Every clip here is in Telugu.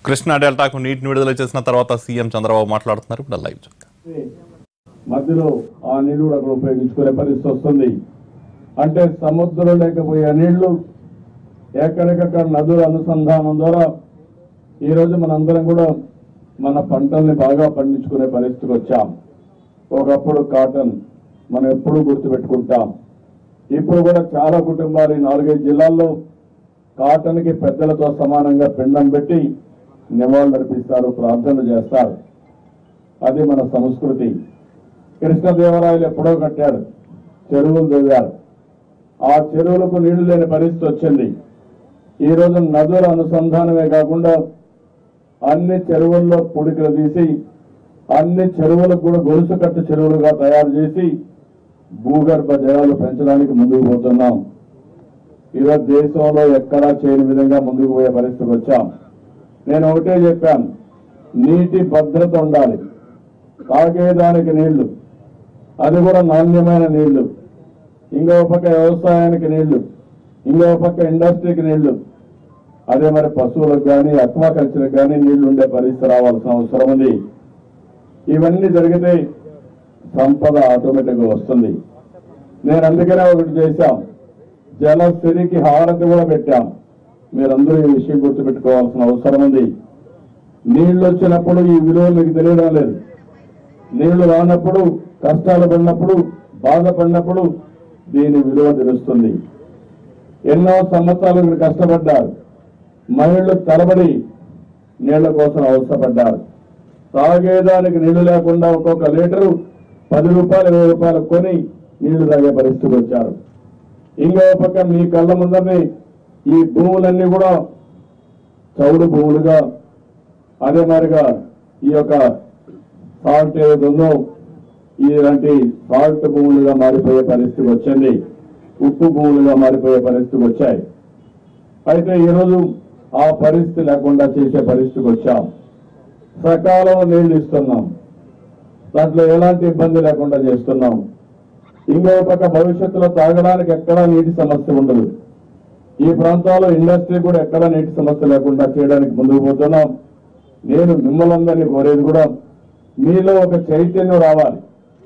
కృష్ణా డెల్టాకు నీటిని విడుదల చేసిన తర్వాత సీఎం చంద్రబాబు మాట్లాడుతున్నారు ఇప్పుడు లైవ్ చూద్దాం మధ్యలో ఆ నీళ్లు కూడా అక్కడ ఉపయోగించుకునే పరిస్థితి వస్తుంది అంటే సముద్రం లేకపోయే నీళ్లు ఎక్కడికక్కడ నదుల అనుసంధానం ద్వారా ఈరోజు మనందరం కూడా మన పంటల్ని బాగా పండించుకునే పరిస్థితికి వచ్చాం ఒకప్పుడు కాటన్ మనం ఎప్పుడూ గుర్తుపెట్టుకుంటాం ఇప్పుడు కూడా చాలా కుటుంబాలు ఈ నాలుగైదు జిల్లాల్లో కాటన్కి పెద్దలతో సమానంగా పిండం పెట్టి నివాళులు అర్పిస్తారు ప్రార్థనలు చేస్తారు అది మన సంస్కృతి కృష్ణదేవరాయలు ఎప్పుడో కట్టాడు చెరువులు దిగారు ఆ చెరువులకు నీళ్లు లేని పరిస్థితి వచ్చింది ఈ రోజు నదుల అనుసంధానమే కాకుండా అన్ని చెరువుల్లో పుడికలు తీసి అన్ని చెరువులకు కూడా గొలుసు కట్టు చెరువులుగా తయారు చేసి భూగర్భ జలాలు పెంచడానికి ముందుకు పోతున్నాం ఈరోజు దేశంలో ఎక్కడా చేయని విధంగా ముందుకు పోయే పరిస్థితికి వచ్చాం నేను ఒకటే చెప్పాను నీటి భద్రత ఉండాలి తాగేదానికి నీళ్లు అది కూడా నాణ్యమైన నీళ్లు ఇంకో పక్క వ్యవసాయానికి నీళ్లు ఇంకో పక్క ఇండస్ట్రీకి నీళ్లు అదే మరి పశువులకు కానీ అక్వాకల్చర్కి కానీ నీళ్లు ఉండే పరిస్థితి రావాల్సిన అవసరం ఉంది ఇవన్నీ జరిగితే సంపద ఆటోమేటిక్గా వస్తుంది నేను అందుకనే ఒకటి చేశాం జలసిరికి హారతి కూడా పెట్టాం మీరందరూ ఈ విషయం గుర్తుపెట్టుకోవాల్సిన అవసరం ఉంది నీళ్లు వచ్చినప్పుడు ఈ విలువ మీకు తెలియడం లేదు నీళ్లు రానప్పుడు కష్టాలు పడినప్పుడు బాధపడినప్పుడు దీని విలువ తెలుస్తుంది ఎన్నో సంవత్సరాలు మీరు కష్టపడ్డారు మహిళలు తరబడి నీళ్ల కోసం అవసరపడ్డారు తాగేదానికి నీళ్లు లేకుండా ఒక్కొక్క లీటరు పది రూపాయలు ఇరవై రూపాయలు కొని నీళ్లు తాగే పరిస్థితికి వచ్చారు ఇంకో పక్క మీ కళ్ళ ముందరనే ఈ భూములన్నీ కూడా చౌడు భూములుగా అదే మాదిరిగా ఈ యొక్క సాల్ట్ ఏదైతే ఉందో ఇలాంటి సాల్ట్ భూములుగా మారిపోయే పరిస్థితి వచ్చింది ఉప్పు భూములుగా మారిపోయే పరిస్థితికి వచ్చాయి అయితే ఈరోజు ఆ పరిస్థితి లేకుండా చేసే పరిస్థితికి వచ్చాం సకాలంలో నీళ్లు ఇస్తున్నాం దాంట్లో ఎలాంటి ఇబ్బంది లేకుండా చేస్తున్నాం ఇంకో పక్క భవిష్యత్తులో తాగడానికి ఎక్కడా నీటి సమస్య ఉండదు ఈ ప్రాంతాల్లో ఇండస్ట్రీ కూడా ఎక్కడా నీటి సమస్య లేకుండా చేయడానికి ముందుకు పోతున్నాం నేను మిమ్మల్ని అందరినీ కోరేది కూడా మీలో ఒక చైతన్యం రావాలి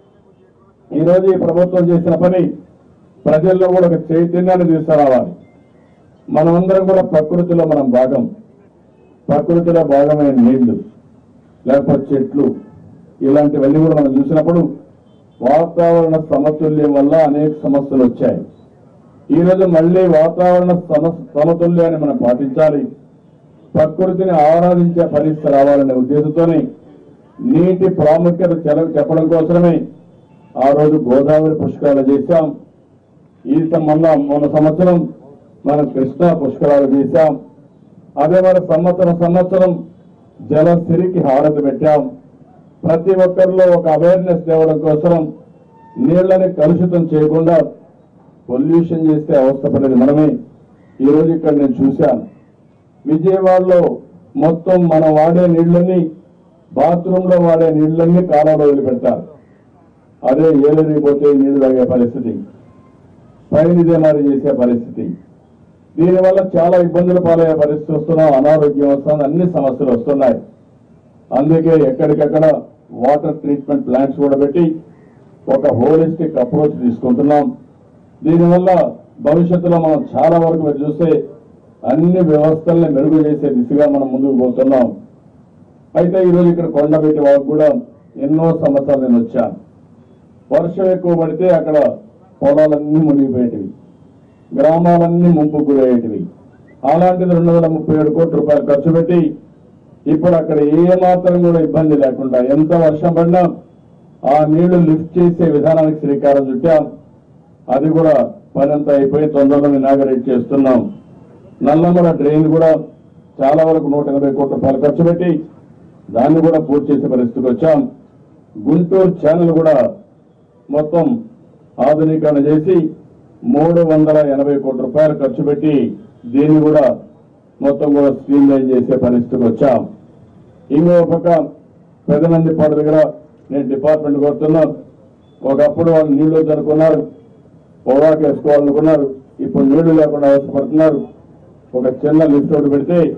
ఈరోజు ఈ ప్రభుత్వం చేసిన పని ప్రజల్లో కూడా ఒక చైతన్యాన్ని తీసుకురావాలి మనమందరం కూడా ప్రకృతిలో మనం భాగం ప్రకృతిలో భాగమైన నీళ్లు లేకపోతే చెట్లు ఇలాంటివన్నీ కూడా మనం చూసినప్పుడు వాతావరణ సమతుల్యం వల్ల అనేక సమస్యలు వచ్చాయి ఈ రోజు మళ్ళీ వాతావరణ సమ- సమతుల్యాన్ని మనం పాటించాలి ప్రకృతిని ఆరాధించే పరిస్థితి రావాలనే ఉద్దేశంతోనే నీటి ప్రాముఖ్యత చెల- చెప్పడం కోసమే ఆ రోజు గోదావరి పుష్కరాలు చేశాం ఈ సంబంధం మొన్న సంవత్సరం మనం కృష్ణా పుష్కరాలు చేశాం అదే మరి సంవత్సరం సంవత్సరం జలసిరికి హారతి పెట్టాం ప్రతి ఒక్కరిలో ఒక అవేర్నెస్ తేవడం కోసం నీళ్లని కలుషితం చేయకుండా పొల్యూషన్ చేస్తే అవస్థపడేది మనమే ఈ రోజు ఇక్కడ నేను చూశాను విజయవాడలో మొత్తం మనం వాడే నీళ్ళని బాత్రూమ్ లో వాడే నీళ్ళన్నీ కాలంలో వదిలిపెడతారు అదే ఏలరిగిపోతే నీళ్లు తాగే పరిస్థితి పైన ఇదే మరి చేసే పరిస్థితి దీనివల్ల చాలా ఇబ్బందులు పాలయ్యే పరిస్థితి వస్తున్నాం అనారోగ్యం వస్తుంది అన్ని సమస్యలు వస్తున్నాయి అందుకే ఎక్కడికక్కడ వాటర్ ట్రీట్మెంట్ ప్లాంట్స్ కూడా పెట్టి ఒక హోలిస్టిక్ అప్రోచ్ తీసుకుంటున్నాం దీనివల్ల భవిష్యత్తులో మనం చాలా వరకు మీరు చూస్తే అన్ని వ్యవస్థల్ని మెరుగు చేసే దిశగా మనం ముందుకు పోతున్నాం అయితే ఈరోజు ఇక్కడ కొండపెట్టి వాళ్ళకు కూడా ఎన్నో సంవత్సరాలు నేను వచ్చాను వర్షం ఎక్కువ పడితే అక్కడ పొలాలన్నీ మునిగిపోయేటివి గ్రామాలన్నీ ముంపు గురయ్యేటివి అలాంటిది రెండు వందల ముప్పై ఏడు కోట్ల రూపాయలు ఖర్చు పెట్టి ఇప్పుడు అక్కడ ఏ మాత్రం కూడా ఇబ్బంది లేకుండా ఎంత వర్షం పడినా ఆ నీళ్లు లిఫ్ట్ చేసే విధానానికి శ్రీకారం చుట్టాం అది కూడా పని అంతా అయిపోయి తొందరలో ఇనాగరేట్ చేస్తున్నాం నల్లమల డ్రైన్ కూడా చాలా వరకు నూట ఎనభై కోట్ల రూపాయలు ఖర్చు పెట్టి దాన్ని కూడా పూర్తి చేసే పరిస్థితికి వచ్చాం గుంటూరు ఛానల్ కూడా మొత్తం ఆధునీకరణ చేసి మూడు వందల ఎనభై కోట్ల రూపాయలు ఖర్చు పెట్టి దీన్ని కూడా మొత్తం కూడా స్ట్రీమ్ లైన్ చేసే పరిస్థితికి వచ్చాం ఇంకో పక్క పెదనందిపాడు దగ్గర నేను డిపార్ట్మెంట్ కొడుతున్నా ఒకప్పుడు వాళ్ళు నీళ్లు వద్దనుకున్నారు పొగాకు వేసుకోవాలనుకున్నారు ఇప్పుడు నీళ్లు లేకుండా అవసరపడుతున్నారు ఒక చిన్న లిఫ్ట్ ఒకటి పెడితే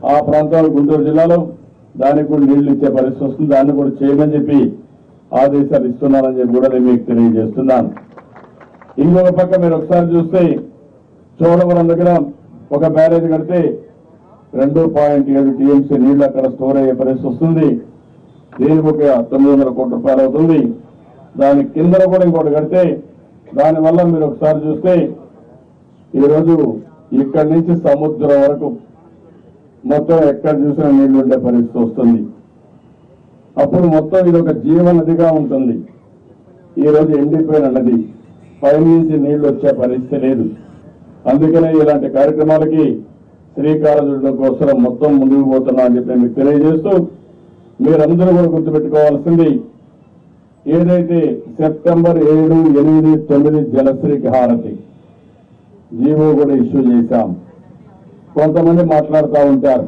ఆ ప్రాంతాలు గుంటూరు జిల్లాలో దానికి కూడా నీళ్లు ఇచ్చే పరిస్థితి వస్తుంది దాన్ని కూడా చేయమని చెప్పి ఆదేశాలు ఇస్తున్నానని చెప్పి కూడా నేను మీకు తెలియజేస్తున్నాను ఇంకొక పక్క మీరు ఒకసారి చూస్తే చోడవరం దగ్గర ఒక బ్యారేజ్ కడితే రెండు పాయింట్ ఏడు టీఎంసీ నీళ్లు అక్కడ స్టోర్ అయ్యే పరిస్థితి వస్తుంది దీనికి ఒక తొమ్మిది వందల కోట్ల రూపాయలు అవుతుంది దాని కింద కూడా ఇంకోటి కడితే దానివల్ల మీరు ఒకసారి చూస్తే ఈరోజు ఇక్కడి నుంచి సముద్రం వరకు మొత్తం ఎక్కడ చూసినా నీళ్లు ఉండే పరిస్థితి వస్తుంది అప్పుడు మొత్తం ఇది ఒక జీవనదిగా ఉంటుంది ఈ రోజు ఎండిపోయిన నది పైనుంచి నీళ్లు వచ్చే పరిస్థితి లేదు అందుకనే ఇలాంటి కార్యక్రమాలకి శ్రీకారం చుట్టడం కోసం మొత్తం ముందుకు పోతున్నా అని చెప్పి మీకు తెలియజేస్తూ మీరందరూ కూడా గుర్తుపెట్టుకోవాల్సింది ఏదైతే సెప్టెంబర్ ఏడు ఎనిమిది తొమ్మిది జలశ్రీకి హారతి జీవో కూడా ఇష్యూ చేశాం కొంతమంది మాట్లాడుతూ ఉంటారు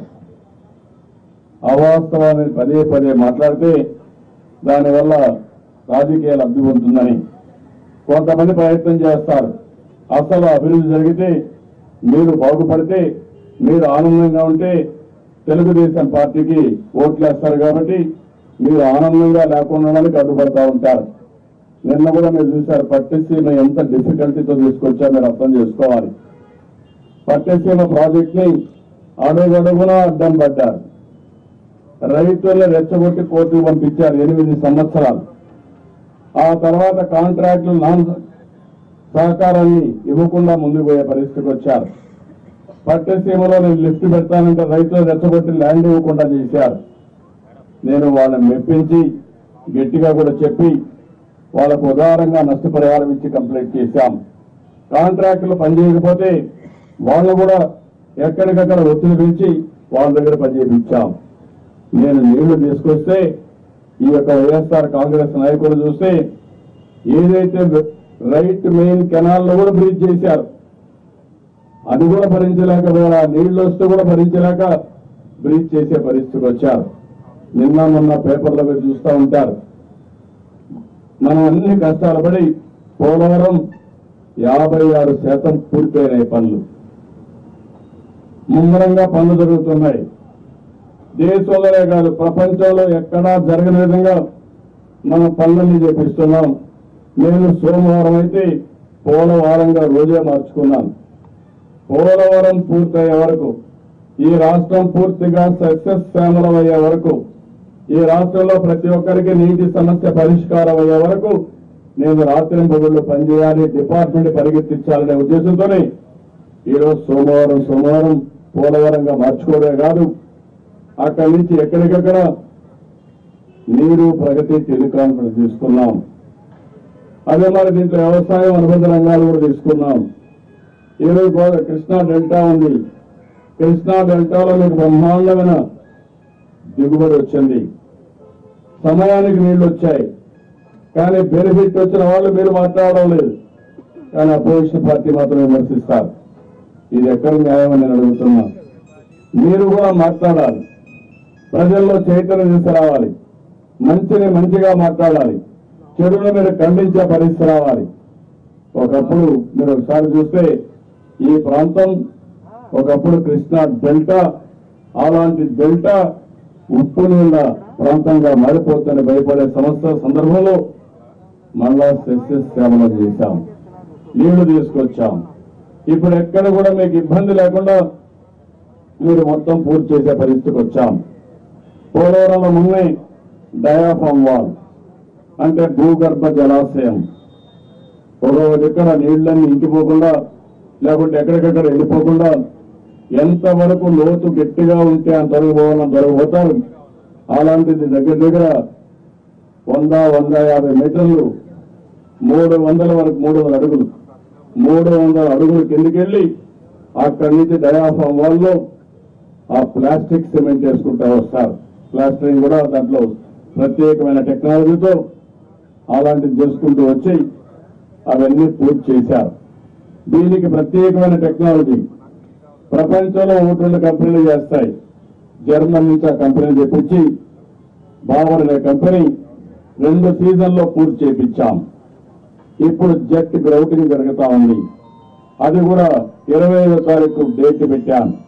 అవాస్తవాన్ని పదే పదే మాట్లాడితే దానివల్ల రాజకీయ లబ్ధి పొందుతుందని కొంతమంది ప్రయత్నం చేస్తారు అసలు అభివృద్ధి జరిగితే మీరు బాగుపడితే మీరు ఆనందంగా ఉంటే తెలుగుదేశం పార్టీకి ఓట్లేస్తారు కాబట్టి మీరు ఆనందంగా లేకుండా ఉండడానికి అడ్డుపడతా ఉంటారు నిన్న కూడా మీరు చూశారు పట్టిసీమ ఎంత డిఫికల్టీతో తీసుకొచ్చారో మీరు అర్థం చేసుకోవాలి పట్టిసీమ ప్రాజెక్ట్ ని అడుగడుగునా అడ్డం పడ్డారు రైతులను రెచ్చగొట్టి కోర్టుకు పంపించారు ఎనిమిది సంవత్సరాలు ఆ తర్వాత కాంట్రాక్టులు నాన్ సహకారాన్ని ఇవ్వకుండా ముందుకు పోయే పరిస్థితికి వచ్చారు పట్టసీమలో నేను లిఫ్ట్ పెడతానంటే రైతులు రెచ్చగొట్టి ల్యాండ్ ఇవ్వకుండా చేశారు నేను వాళ్ళని మెప్పించి గట్టిగా కూడా చెప్పి వాళ్ళకు ఉదారంగా నష్టపరిహారం ఇచ్చి కంప్లీట్ చేశాం కాంట్రాక్టులు పనిచేయకపోతే వాళ్ళు కూడా ఎక్కడికక్కడ ఒత్తిడి పెంచి వాళ్ళ దగ్గర పనిచేయించాం నేను నీళ్లు తీసుకొస్తే ఈ యొక్క వైఎస్ఆర్ కాంగ్రెస్ నాయకులు చూస్తే ఏదైతే రైట్ మెయిన్ కెనాల్ లో కూడా బ్రీచ్ చేశారు అది కూడా భరించలేకపోయారు ఆ నీళ్లు వస్తే కూడా భరించలేక బ్రీచ్ చేసే పరిస్థితికి వచ్చారు నిన్న మొన్న పేపర్లో మీరు చూస్తూ ఉంటారు మనం అన్ని కష్టాలు పడి పోలవరం యాభై ఆరు శాతం పూర్తయినాయి పనులు ముమ్మరంగా పనులు జరుగుతున్నాయి దేశంలోనే కాదు ప్రపంచంలో ఎక్కడా జరగని విధంగా మనం పనులన్నీ చేపిస్తున్నాం నేను సోమవారం అయితే పోలవారంగా రోజే మార్చుకున్నాను పోలవరం పూర్తయ్యే వరకు ఈ రాష్ట్రం పూర్తిగా సక్సెస్ శ్యామలం అయ్యే వరకు ఈ రాష్ట్రంలో ప్రతి ఒక్కరికి నీటి సమస్య పరిష్కారం అయ్యే వరకు నేను రాత్రి పగుళ్ళు పనిచేయాలి డిపార్ట్మెంట్ పరిగెత్తించాలనే ఉద్దేశంతోనే ఈరోజు సోమవారం సోమవారం పోలవరంగా మార్చుకోవడమే కాదు అక్కడి నుంచి ఎక్కడికక్కడ నీరు ప్రగతి టెలికాన్ఫరెన్స్ తీసుకున్నాం అదే మరి దీంట్లో వ్యవసాయం అనుబంధ రంగాలు కూడా తీసుకున్నాం ఈరోజు గోదా కృష్ణా డెల్టా ఉంది కృష్ణా డెల్టాలో మీకు బ్రహ్మాండమైన దిగుబడి వచ్చింది సమయానికి నీళ్లు వచ్చాయి కానీ బెనిఫిట్ వచ్చిన వాళ్ళు మీరు మాట్లాడడం లేదు కానీ అపోజిషన్ పార్టీ మాత్రం విమర్శిస్తారు ఇది ఎక్కడ న్యాయం అని నేను అడుగుతున్నా మీరు కూడా మాట్లాడాలి ప్రజల్లో చైతన్యం తీసుకురావాలి మంచిని మంచిగా మాట్లాడాలి చెడును మీరు ఖండించే పరిస్థితి రావాలి ఒకప్పుడు మీరు ఒకసారి చూస్తే ఈ ప్రాంతం ఒకప్పుడు కృష్ణా డెల్టా అలాంటి డెల్టా ఉప్పు నీళ్ళ ప్రాంతంగా మారిపోతుందని భయపడే సంవత్సర సందర్భంలో మళ్ళా సస్యశ్యామలం చేశాం నీళ్లు తీసుకొచ్చాం ఇప్పుడు ఎక్కడ కూడా మీకు ఇబ్బంది లేకుండా మీరు మొత్తం పూర్తి చేసే పరిస్థితికి వచ్చాం పోలవరంలో ముందే డయాఫామ్ వాల్ అంటే భూగర్భ జలాశయం ఒక దగ్గర నీళ్లన్నీ ఇంకిపోకుండా లేకుంటే ఎక్కడికక్కడ వెళ్ళిపోకుండా ఎంతవరకు లోతు గట్టిగా ఉంటే అంతవరకు పోవాలని జరగబోతారు అలాంటిది దగ్గర దగ్గర వంద వంద యాభై మీటర్లు మూడు వందల వరకు మూడు వందల అడుగులు మూడు వందల అడుగులు కిందికెళ్ళి అక్కడి నుంచి డయాఫామ్ వాళ్ళు ఆ ప్లాస్టిక్ సిమెంట్ వేసుకుంటా వస్తారు ప్లాస్టరింగ్ కూడా దాంట్లో ప్రత్యేకమైన టెక్నాలజీతో అలాంటిది చేసుకుంటూ వచ్చి అవన్నీ పూర్తి చేశారు దీనికి ప్రత్యేకమైన టెక్నాలజీ ప్రపంచంలో ఒకటి రెండు కంపెనీలు చేస్తాయి జర్మన్ నుంచి ఆ కంపెనీ తెప్పించి బావర్ అనే కంపెనీ రెండు సీజన్లో పూర్తి చేపించాం ఇప్పుడు జెట్ గ్రౌటింగ్ జరుగుతా ఉంది అది కూడా ఇరవై ఐదో తారీఖు డేట్ పెట్టాను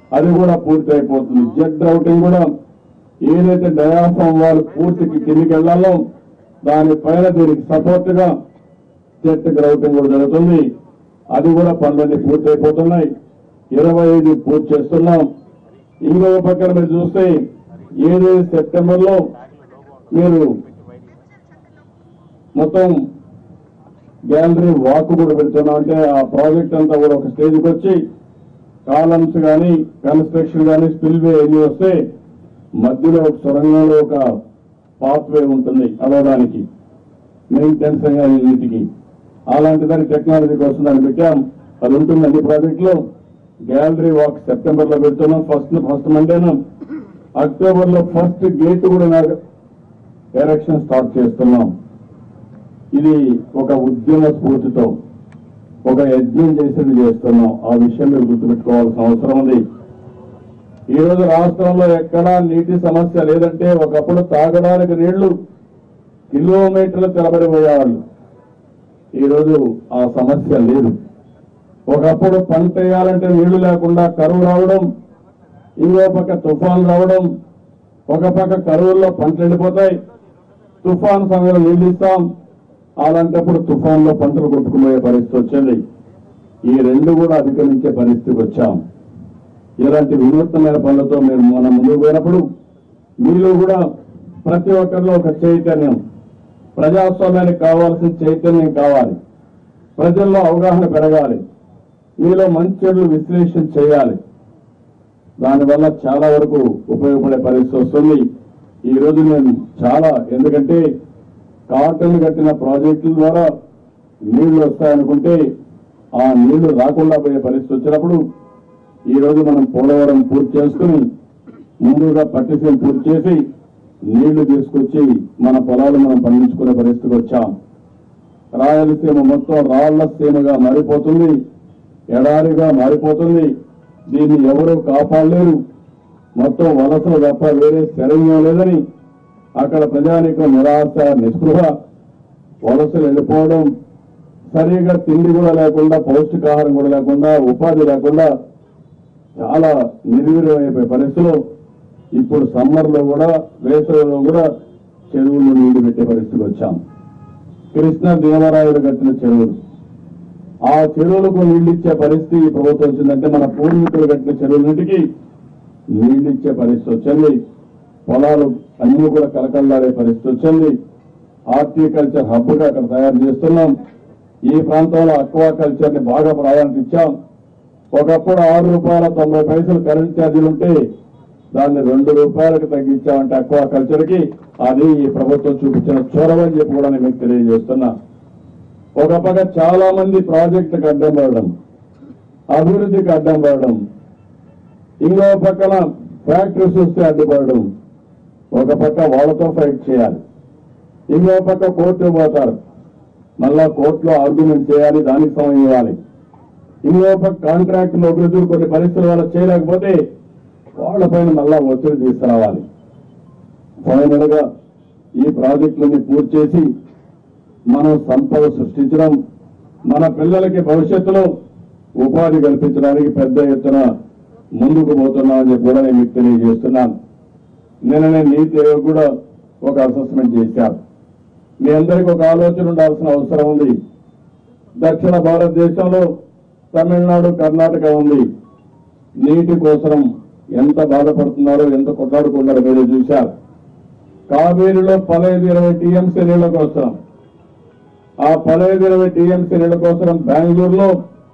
అది కూడా పూర్తి అయిపోతుంది జెట్ రౌటింగ్ కూడా ఏదైతే డయాఫామ్ వాళ్ళు పూర్తికి కిందికి వెళ్లాలో దానిపైన దీనికి సపోర్ట్ గా జెట్ రౌటింగ్ కూడా జరుగుతుంది అది కూడా పనులన్నీ పూర్తి అయిపోతున్నాయి ఇరవై ఐదు పూర్తి చేస్తున్నాం ఇంకొక పక్కన మీరు చూస్తే ఏదైతే సెప్టెంబర్ లో మీరు మొత్తం గ్యాలరీ వాక్ కూడా పెడుతున్నాం అంటే ఆ ప్రాజెక్ట్ అంతా కూడా ఒక స్టేజ్కి వచ్చి కాలమ్స్ కానీ కన్స్ట్రక్షన్ కానీ స్పిల్వే ఎన్ని వస్తే మధ్యలో ఒక సొరంగంలో ఒక పాత్వే ఉంటుంది అడవడానికి మెయింటెనెన్స్ కానీ నీటికి అలాంటి దాని టెక్నాలజీ కోసం దాన్ని పెట్టాం అది ఉంటుంది అన్ని ప్రాజెక్టులో గ్యాలరీ వాక్ సెప్టెంబర్ లో పెడుతున్నాం ఫస్ట్ ఫస్ట్ మండేను అక్టోబర్ లో ఫస్ట్ గేట్ కూడా నాకు ఎరక్షన్ స్టార్ట్ చేస్తున్నాం ఇది ఒక ఉద్యమ స్ఫూర్తితో ఒక యజ్ఞం చేసేది చేస్తున్నాం ఆ విషయం మీరు గుర్తుపెట్టుకోవాల్సిన అవసరం ఉంది ఈ రోజు రాష్ట్రంలో ఎక్కడా నీటి సమస్య లేదంటే ఒకప్పుడు తాగడానికి నీళ్లు కిలోమీటర్ల తరబడి పోయేవాళ్ళు ఈ రోజు ఆ సమస్య లేదు ఒకప్పుడు పంట వేయాలంటే నీళ్లు లేకుండా కరువు రావడం ఇంకో పక్క తుఫాన్ రావడం ఒక పక్క కరువుల్లో పంటలు ఎండిపోతాయి తుఫాన్ సమయంలో నీళ్లు ఇస్తాం అలాంటప్పుడు తుఫాన్లో పంటలు కొట్టుకుపోయే పరిస్థితి వచ్చింది ఈ రెండు కూడా అధిగమించే పరిస్థితికి వచ్చాం ఇలాంటి వినూత్నమైన పనులతో మేము మనం ముందుకు పోయినప్పుడు మీలో కూడా ప్రతి ఒక్కరిలో ఒక చైతన్యం ప్రజాస్వామ్యానికి కావాల్సిన చైతన్యం కావాలి ప్రజల్లో అవగాహన పెరగాలి మీలో మంచి చెడులు విశ్లేషణ చేయాలి దానివల్ల చాలా వరకు ఉపయోగపడే పరిస్థితి వస్తుంది ఈ రోజు నేను చాలా ఎందుకంటే కాటన్ కట్టిన ప్రాజెక్టుల ద్వారా నీళ్లు వస్తాయనుకుంటే ఆ నీళ్లు రాకుండా పోయే పరిస్థితి వచ్చినప్పుడు ఈ రోజు మనం పోలవరం పూర్తి చేసుకుని ముందుగా పట్టిసీమ పూర్తి చేసి నీళ్లు తీసుకొచ్చి మన పొలాలు మనం పండించుకునే పరిస్థితికి వచ్చాం రాయలసీమ మొత్తం రాళ్ల సీమగా మారిపోతుంది ఎడారిగా మారిపోతుంది దీన్ని ఎవరూ కాపాడలేరు మొత్తం వలసలు తప్ప వేరే శరణ్యం లేదని అక్కడ ప్రజానికం నిరాశ నిస్పృహ వలసలు వెళ్ళిపోవడం సరిగా తిండి కూడా లేకుండా పౌష్టికాహారం కూడా లేకుండా ఉపాధి లేకుండా చాలా నిర్వీర్యమైపోయే పరిస్థితులు ఇప్పుడు సమ్మర్ లో కూడా వేసవిలో కూడా చెరువులు నీళ్లు పెట్టే పరిస్థితికి వచ్చాం కృష్ణ దేవరాయుడు కట్టిన చెరువులు ఆ చెరువులకు నీళ్లు ఇచ్చే పరిస్థితి ఈ ప్రభుత్వం వచ్చిందంటే మన పూర్వీకులు కట్టిన చెరువులన్నిటికీ నీళ్లు ఇచ్చే పరిస్థితి వచ్చింది పొలాలు అన్ని కూడా కలకల్లాడే పరిస్థితి వచ్చింది హార్టికల్చర్ హబ్ గా అక్కడ తయారు చేస్తున్నాం ఈ ప్రాంతంలో అక్వా కల్చర్ ని బాగా ప్రాధాన్యత ఇచ్చాం ఒకప్పుడు ఆరు రూపాయల తొంభై పైసలు కరెంట్ ఛార్జీలు ఉంటే దాన్ని రెండు రూపాయలకు తగ్గించామంటే అక్వా కల్చర్ కి అది ఈ ప్రభుత్వం చూపించిన చొరవ అని చెప్పి కూడా నేను మీకు తెలియజేస్తున్నా ఒక పక్క చాలా మంది ప్రాజెక్టులకు అడ్డం పడడం అభివృద్ధికి అడ్డం పడడం ఇంకో పక్కన ఫ్యాక్టరీస్ వస్తే అడ్డుపడడం ఒక పక్క వాళ్ళతో ఫైట్ చేయాలి ఇంకో పక్క కోర్టు పోతారు మళ్ళా కోర్టులో ఆర్గ్యుమెంట్ చేయాలి దానికి సమయం ఇవ్వాలి ఇంకో పక్క కాంట్రాక్ట్ నౌకరులు కొన్ని పరిస్థితుల వల్ల చేయలేకపోతే వాళ్ళపైన మళ్ళా ఒత్తిడి తీసుకురావాలి ఫైనల్ గా ఈ ప్రాజెక్టులని పూర్తి చేసి మనం సంపద సృష్టించడం మన పిల్లలకి భవిష్యత్తులో ఉపాధి కల్పించడానికి పెద్ద ఎత్తున ముందుకు పోతున్నామని చెప్పి కూడా నేను మీకు తెలియజేస్తున్నాను నిన్ననే నీతి ఆయోగ్ కూడా ఒక అసెస్మెంట్ చేశారు మీ అందరికీ ఒక ఆలోచన ఉండాల్సిన అవసరం ఉంది దక్షిణ భారతదేశంలో తమిళనాడు కర్ణాటక ఉంది నీటి కోసం ఎంత బాధపడుతున్నారో ఎంత కొట్లాడుకున్నారో మీరు చూశారు కావేరిలో పదహైదు ఇరవై టీఎంసీ నీళ్ల కోసం ఆ పదహైదు ఇరవై టీఎంసీ నీళ్ల కోసం బెంగళూరులో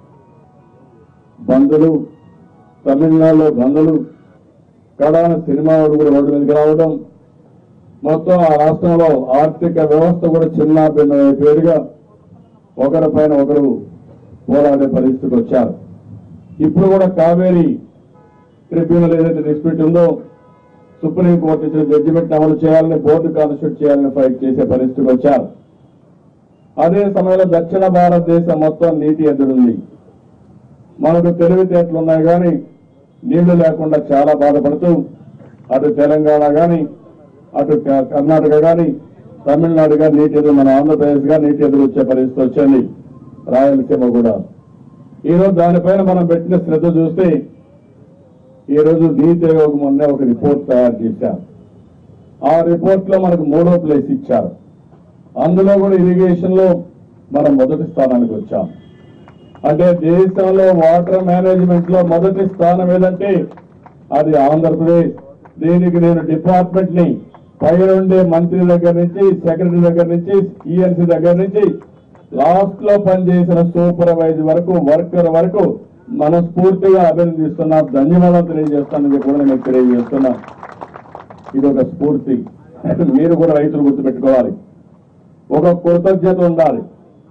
బంధులు తమిళనాడులో బంధులు కడాన సినిమా వాడు కూడా రోడ్డు మీదకి రావడం మొత్తం ఆ రాష్ట్రంలో ఆర్థిక వ్యవస్థ కూడా చిన్న భిన్నమైన పేరుగా ఒకరిపైన ఒకరు పోరాడే పరిస్థితికి వచ్చారు ఇప్పుడు కూడా కావేరి ట్రిబ్యునల్ ఏదైతే డిస్ప్యూట్ ఉందో సుప్రీంకోర్టు ఇచ్చిన జడ్జిమెంట్ అమలు చేయాలని బోర్డు కాన్స్టిట్యూట్ చేయాలని ఫైట్ చేసే పరిస్థితికి వచ్చారు అదే సమయంలో దక్షిణ భారతదేశం మొత్తం నీటి ఎదురుంది మనకు తెలివితేటలు ఉన్నాయి కానీ నీళ్లు లేకుండా చాలా బాధపడుతూ అటు తెలంగాణ కానీ అటు క- కర్ణాటక కానీ తమిళనాడు కానీ నీటి ఎదురు మన ఆంధ్రప్రదేశ్ గా నీటి ఎదురు వచ్చే పరిస్థితి వచ్చింది రాయలసీమ కూడా ఈరోజు దానిపైన మనం పెట్టిన శ్రద్ధ చూస్తే ఈ రోజు నీతి ఆయోగ్ మొన్న ఒక రిపోర్ట్ తయారు చేశారు ఆ రిపోర్ట్ లో మనకు మూడో ప్లేస్ ఇచ్చారు అందులో కూడా ఇరిగేషన్ లో మనం మొదటి స్థానానికి వచ్చాం అంటే దేశంలో వాటర్ మేనేజ్మెంట్ లో మొదటి స్థానం ఏదంటే అది ఆంధ్రప్రదేశ్ దీనికి నేను డిపార్ట్మెంట్ ని పైనుండే మంత్రి దగ్గర నుంచి సెక్రటరీ దగ్గర నుంచి ఈఎన్సీ దగ్గర నుంచి లాస్ట్ లో పనిచేసిన సూపర్వైజర్ వరకు వర్కర్ వరకు మనస్ఫూర్తిగా అభినందిస్తున్నా ధన్యవాదాలు తెలియజేస్తానని చెప్పి కూడా నేను తెలియజేస్తున్నా ఇది ఒక స్ఫూర్తి మీరు కూడా రైతులు గుర్తుపెట్టుకోవాలి ఒక కృతజ్ఞత ఉండాలి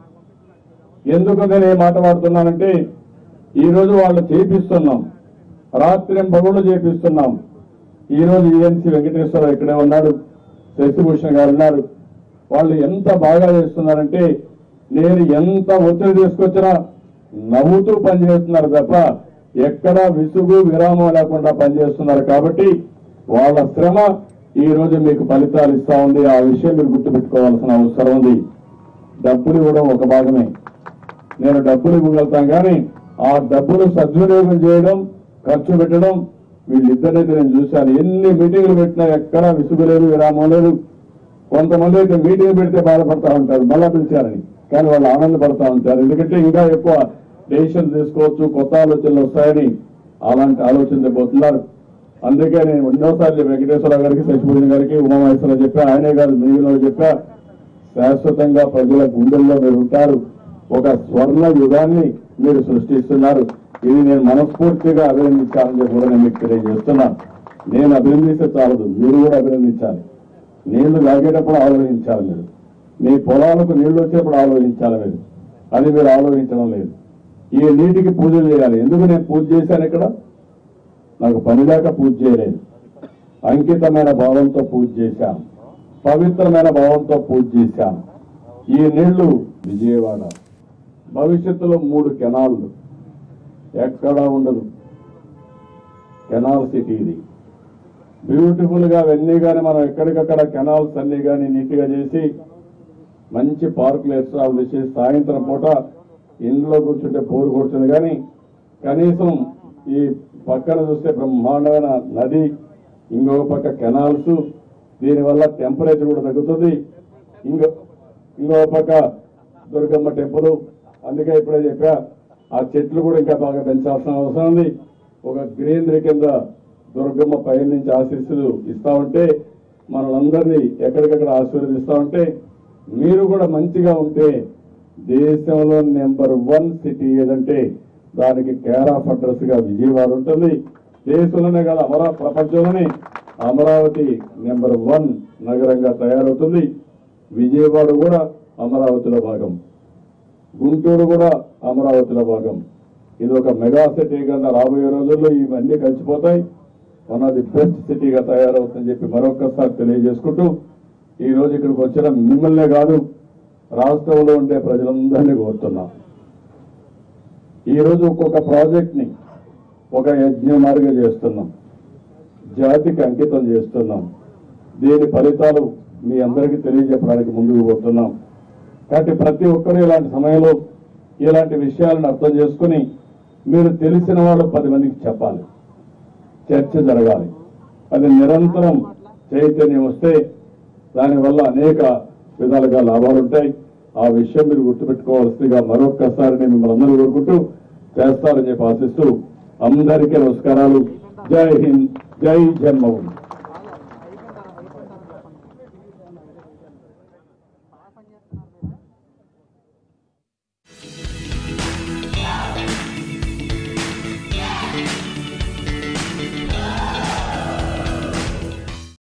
ఎందుకు నేను ఏ మాట వాడుతున్నానంటే ఈ రోజు వాళ్ళు చేపిస్తున్నాం రాత్రి పగుళ్ళు చేపిస్తున్నాం ఈ రోజు ఈఎన్సీ వెంకటేశ్వరరావు ఇక్కడే ఉన్నాడు శశిభూషణ్ గారు ఉన్నారు వాళ్ళు ఎంత బాగా చేస్తున్నారంటే నేను ఎంత ఒత్తిడి తీసుకొచ్చినా నవ్వుతూ పనిచేస్తున్నారు తప్ప ఎక్కడా విసుగు విరామం లేకుండా పనిచేస్తున్నారు కాబట్టి వాళ్ళ శ్రమ ఈ రోజు మీకు ఫలితాలు ఇస్తా ఉంది ఆ విషయం మీరు గుర్తుపెట్టుకోవాల్సిన అవసరం ఉంది డబ్బులు ఇవ్వడం ఒక భాగమే నేను డబ్బులు ఇవ్వగలుగుతాం కానీ ఆ డబ్బులు సద్వినియోగం చేయడం ఖర్చు పెట్టడం వీళ్ళిద్దరైతే నేను చూశాను ఎన్ని మీటింగ్లు పెట్టినా ఎక్కడా విసుగు లేదు విరామం లేదు కొంతమంది అయితే మీటింగ్ పెడితే బాధపడతా ఉంటారు మళ్ళా పిలిచారని కానీ వాళ్ళు ఆనందపడతా ఉంటారు ఎందుకంటే ఇంకా ఎక్కువ డెసిషన్ తీసుకోవచ్చు కొత్త ఆలోచనలు వస్తాయని అలాంటి ఆలోచించబోతున్నారు అందుకే నేను ఎన్నోసార్లు వెంకటేశ్వరరావు గారికి శశిభూషణ్ గారికి ఉమామహేశ్వరరావు చెప్పా ఆయనే కాదు మీలో చెప్పా శాశ్వతంగా ప్రజల గుండెల్లో మీరు ఉంటారు ఒక స్వర్ణ యుగాన్ని మీరు సృష్టిస్తున్నారు ఇది నేను మనస్ఫూర్తిగా అభినందించాలని చెప్పి కూడా నేను మీకు తెలియజేస్తున్నాను నేను అభినందిస్తే చాలదు మీరు కూడా అభినందించాలి నీళ్లు తాగేటప్పుడు ఆలోచించాలి మీరు మీ పొలాలకు నీళ్లు వచ్చేప్పుడు ఆలోచించాలి మీరు అది మీరు ఆలోచించడం లేదు ఈ నీటికి పూజలు చేయాలి ఎందుకు నేను పూజ చేశాను ఇక్కడ నాకు పని దాకా పూజ చేయలేదు అంకితమైన భావంతో పూజ చేశాను పవిత్రమైన భావంతో పూజ చేశాను ఈ నీళ్లు విజయవాడ భవిష్యత్తులో మూడు కెనాళ్ళు ఎక్కడా ఉండదు కెనాల్ సిటీ ఇది బ్యూటిఫుల్ గా అవన్నీ కానీ మనం ఎక్కడికక్కడ కెనాల్స్ అన్ని కానీ నీట్ గా చేసి మంచి పార్కులు ఎస్టాబ్లిష్ చేసి సాయంత్రం పూట ఇంట్లో కూర్చుంటే బోరు కొడుతుంది కానీ కనీసం ఈ పక్కన చూస్తే బ్రహ్మాండమైన నది ఇంకొక పక్క కెనాల్స్ దీనివల్ల టెంపరేచర్ కూడా తగ్గుతుంది ఇంకో ఇంకో పక్క దుర్గమ్మ టెంపుల్ అందుకే ఇప్పుడే చెప్పా ఆ చెట్లు కూడా ఇంకా బాగా పెంచాల్సిన అవసరం ఉంది ఒక గ్రీనరీ కింద దుర్గమ్మ పై నుంచి ఆశీస్సులు ఇస్తా ఉంటే మనలందరినీ ఎక్కడికక్కడ ఆశీర్వదిస్తా ఉంటే మీరు కూడా మంచిగా ఉంటే దేశంలో నెంబర్ వన్ సిటీ ఏదంటే దానికి కేర్ ఆఫ్ అడ్రస్ గా విజయవాడ ఉంటుంది దేశంలోనే కాదు అమరా ప్రపంచంలోనే అమరావతి నెంబర్ వన్ నగరంగా తయారవుతుంది విజయవాడ కూడా అమరావతిలో భాగం గుంటూరు కూడా అమరావతిలో భాగం ఇది ఒక మెగా సిటీ కింద రాబోయే రోజుల్లో ఇవన్నీ కలిసిపోతాయి వన్ ఆఫ్ ది బెస్ట్ సిటీగా తయారవుతుందని చెప్పి మరొకసారి తెలియజేసుకుంటూ ఈ రోజు ఇక్కడికి వచ్చిన మిమ్మల్నే కాదు రాష్ట్రంలో ఉండే ప్రజలందరినీ కోరుతున్నాం ఈ రోజు ఒక్కొక్క ప్రాజెక్ట్ ని ఒక యజ్ఞమారిగా చేస్తున్నాం జాతికి అంకితం చేస్తున్నాం దీని ఫలితాలు మీ అందరికీ తెలియజెప్పడానికి ముందుకు పోతున్నాం కాబట్టి ప్రతి ఒక్కరు ఇలాంటి సమయంలో ఇలాంటి విషయాలను అర్థం చేసుకుని మీరు తెలిసిన వాళ్ళు పది మందికి చెప్పాలి చర్చ జరగాలి అది నిరంతరం చైతన్యం వస్తే దానివల్ల అనేక విధాలుగా లాభాలు ఉంటాయి ఆ విషయం మీరు గుర్తుపెట్టుకోవాల్సిందిగా మరొక్కసారి నేను మిమ్మల్ని అందరూ కోరుకుంటూ చేస్తారని చెప్పి ఆశిస్తూ అందరికీ నమస్కారాలు జై హింద్ జై జన్మభూమి